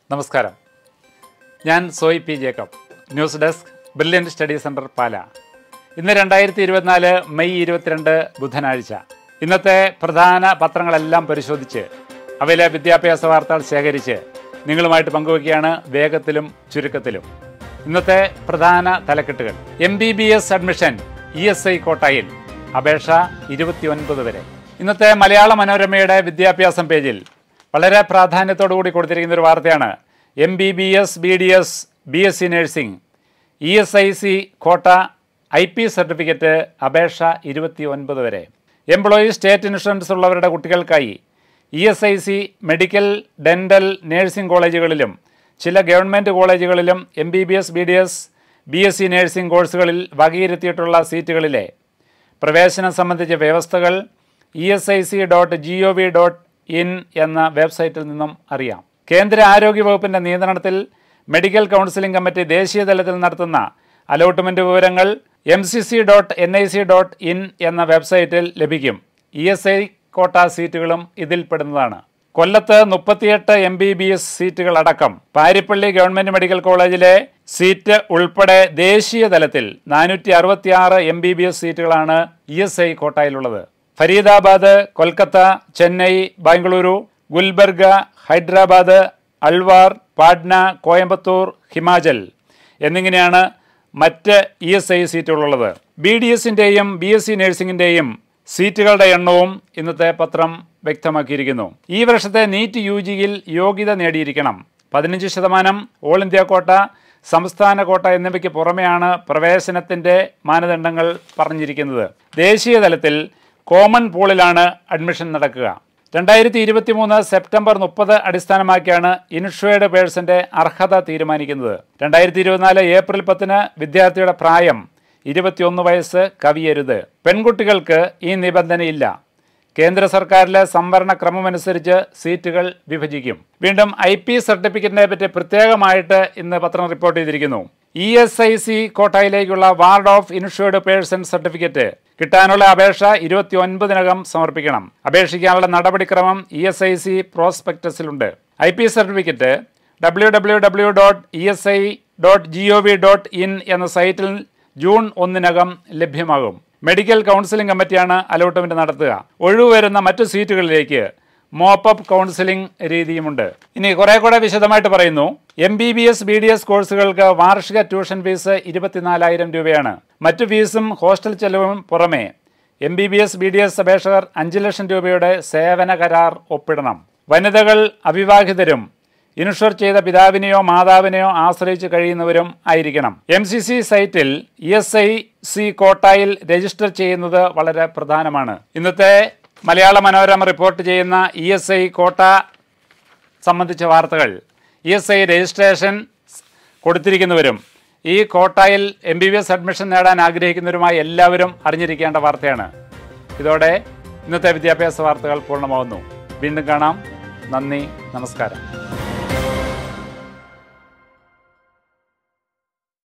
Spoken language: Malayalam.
നമസ്കാരം ഞാൻ Soy P Jacob news desk Brilliant Study Centre Pala ഇന്ന് രണ്ടായിരത്തി ഇരുപത്തിനാല് മെയ് ഇരുപത്തിരണ്ട് ബുധനാഴ്ച ഇന്നത്തെ പ്രധാന പത്രങ്ങളെല്ലാം പരിശോധിച്ച് അവയിലെ വിദ്യാഭ്യാസ വാർത്തകൾ ശേഖരിച്ച് നിങ്ങളുമായിട്ട് പങ്കുവയ്ക്കുകയാണ് വേഗത്തിലും ചുരുക്കത്തിലും ഇന്നത്തെ പ്രധാന തലക്കെട്ടുകൾ M B B S admission E S I കോട്ടായിൽ അപേക്ഷ ഇരുപത്തിയൊൻപത് വരെ ഇന്നത്തെ മലയാള മനോരമയുടെ വിദ്യാഭ്യാസം പേജിൽ വളരെ പ്രാധാന്യത്തോടു കൂടി കൊടുത്തിരിക്കുന്ന ഒരു വാർത്തയാണ് M B B S B D S B S C nursing E S I C quota I P certificate അപേക്ഷ ഇരുപത്തി ഒൻപത് വരെ എംപ്ലോയീസ് സ്റ്റേറ്റ് ഇൻഷുറൻസ് ഉള്ളവരുടെ കുട്ടികൾക്കായി E S I C medical dental nursing കോളേജുകളിലും ചില ഗവൺമെൻറ് കോളേജുകളിലും M B B S B D S B S C nursing കോഴ്സുകളിൽ വകയിരുത്തിയിട്ടുള്ള സീറ്റുകളിലെ പ്രവേശനം സംബന്ധിച്ച വ്യവസ്ഥകൾ E S I C dot G O V dot in എന്ന വെബ്സൈറ്റിൽ നിന്നും അറിയാം കേന്ദ്ര ആരോഗ്യ വകുപ്പിൻ്റെ നിയന്ത്രണത്തിൽ മെഡിക്കൽ കൗൺസിലിംഗ് കമ്മിറ്റി ദേശീയ തലത്തിൽ നടത്തുന്ന അലോട്ട്മെൻറ്റ് വിവരങ്ങൾ M C C dot N I C dot in എന്ന വെബ്സൈറ്റിൽ ലഭിക്കും ഇ എസ് ഐ കോട്ട സീറ്റുകളും ഇതിൽപ്പെടുന്നതാണ് കൊല്ലത്ത് മുപ്പത്തിയെട്ട് എം ബി ബി എസ് സീറ്റുകൾ അടക്കം പാരിപ്പള്ളി ഗവൺമെന്റ് മെഡിക്കൽ കോളേജിലെ സീറ്റ് ഉൾപ്പെടെ ദേശീയ തലത്തിൽ നാനൂറ്റി അറുപത്തിയാറ് എം ബി ബി എസ് സീറ്റുകളാണ് ഇ എസ് ഐ കോട്ടയിലുള്ളത് ഫരീദാബാദ് കൊൽക്കത്ത ചെന്നൈ ബാംഗ്ലൂരു ഗുൽബർഗ ഹൈദരാബാദ് അൾവാർ പാട്ന കോയമ്പത്തൂർ ഹിമാചൽ എന്നിങ്ങനെയാണ് മറ്റ് ഇ എസ് ഐ സീറ്റുകളുള്ളത് ബി ഡി എസിൻ്റെയും ബി എസ് സി നഴ്സിംഗിൻ്റെയും സീറ്റുകളുടെ എണ്ണവും ഇന്നത്തെ പത്രം വ്യക്തമാക്കിയിരിക്കുന്നു ഈ വർഷത്തെ നീറ്റ് യു ജിയിൽ യോഗ്യത നേടിയിരിക്കണം പതിനഞ്ച് ശതമാനം ഓൾ ഇന്ത്യ കോട്ട സംസ്ഥാന കോട്ട എന്നിവയ്ക്ക് പുറമെയാണ് പ്രവേശനത്തിൻ്റെ മാനദണ്ഡങ്ങൾ പറഞ്ഞിരിക്കുന്നത് ദേശീയ തലത്തിൽ കോമൺ പൂളിലാണ് അഡ്മിഷൻ നടക്കുക രണ്ടായിരത്തി ഇരുപത്തി മൂന്ന് സെപ്റ്റംബർ മുപ്പത് അടിസ്ഥാനമാക്കിയാണ് ഇൻഷുവേർഡ് പേഴ്സന്റെ അർഹത തീരുമാനിക്കുന്നത് രണ്ടായിരത്തി ഇരുപത്തിനാല് ഏപ്രിൽ പത്തിന് വിദ്യാർത്ഥിയുടെ പ്രായം ഇരുപത്തിയൊന്ന് വയസ്സ് കവിയരുത് പെൺകുട്ടികൾക്ക് ഈ നിബന്ധനയില്ല കേന്ദ്ര സർക്കാരിലെ സംവരണ ക്രമമനുസരിച്ച് സീറ്റുകൾ വിഭജിക്കും വീണ്ടും ഐ പി സർട്ടിഫിക്കറ്റിനെ പറ്റി പ്രത്യേകമായിട്ട് ഇന്ന് പത്രം റിപ്പോർട്ട് ചെയ്തിരിക്കുന്നു ഇ എസ് ഐ സി കോട്ടയിലേക്കുള്ള ward of insured person certificate കിട്ടാനുള്ള അപേക്ഷ ഇരുപത്തി ഒൻപതിനകം സമർപ്പിക്കണം അപേക്ഷിക്കാനുള്ള നടപടിക്രമം ഇ എസ് ഐ സി പ്രോസ്പെക്ടസിലുണ്ട് I P certificate W W W dot E S I dot G O V dot in എന്ന സൈറ്റിൽ ജൂൺ ഒന്നിനകം ലഭ്യമാകും മെഡിക്കൽ കൗൺസിലിംഗ് കമ്മിറ്റിയാണ് അലോട്ട്മെന്റ് നടത്തുക ഒഴിവുവരുന്ന മറ്റു സീറ്റുകളിലേക്ക് മോപ്പപ്പ് കൗൺസിലിംഗ് രീതിയുമുണ്ട് ഇനി കുറെ കൂടെ വിശദമായിട്ട് പറയുന്നു M B B S B D S കോഴ്സുകൾക്ക് വാർഷിക ട്യൂഷൻ ഫീസ് ഇരുപത്തിനാലായിരം രൂപയാണ് മറ്റു ഫീസും ഹോസ്റ്റൽ ചെലവും പുറമെ M B B S B D S അപേക്ഷകർ അഞ്ച് ലക്ഷം രൂപയുടെ സേവന കരാർ ഒപ്പിടണം വനിതകൾ അവിവാഹിതരും ഇൻഷുർ ചെയ്ത പിതാവിനെയോ മാതാവിനെയോ ആശ്രയിച്ച് കഴിയുന്നവരും ആയിരിക്കണം എം സി സി സൈറ്റിൽ ഇ എസ് ഐ സി കോട്ടായിൽ രജിസ്റ്റർ ചെയ്യുന്നത് വളരെ പ്രധാനമാണ് ഇന്നത്തെ മലയാള മനോരമ റിപ്പോർട്ട് ചെയ്യുന്ന ഇ എസ് ഐ കോട്ട സംബന്ധിച്ച വാർത്തകൾ ഇ എസ് ഐ രജിസ്ട്രേഷൻ കൊടുത്തിരിക്കുന്നവരും ഈ കോട്ടായിൽ M B B S admission നേടാൻ ആഗ്രഹിക്കുന്നവരുമായി എല്ലാവരും അറിഞ്ഞിരിക്കേണ്ട വാർത്തയാണ് ഇതോടെ ഇന്നത്തെ വിദ്യാഭ്യാസ വാർത്തകൾ പൂർണ്ണമാവുന്നു വീണ്ടും കാണാം നന്ദി നമസ്കാരം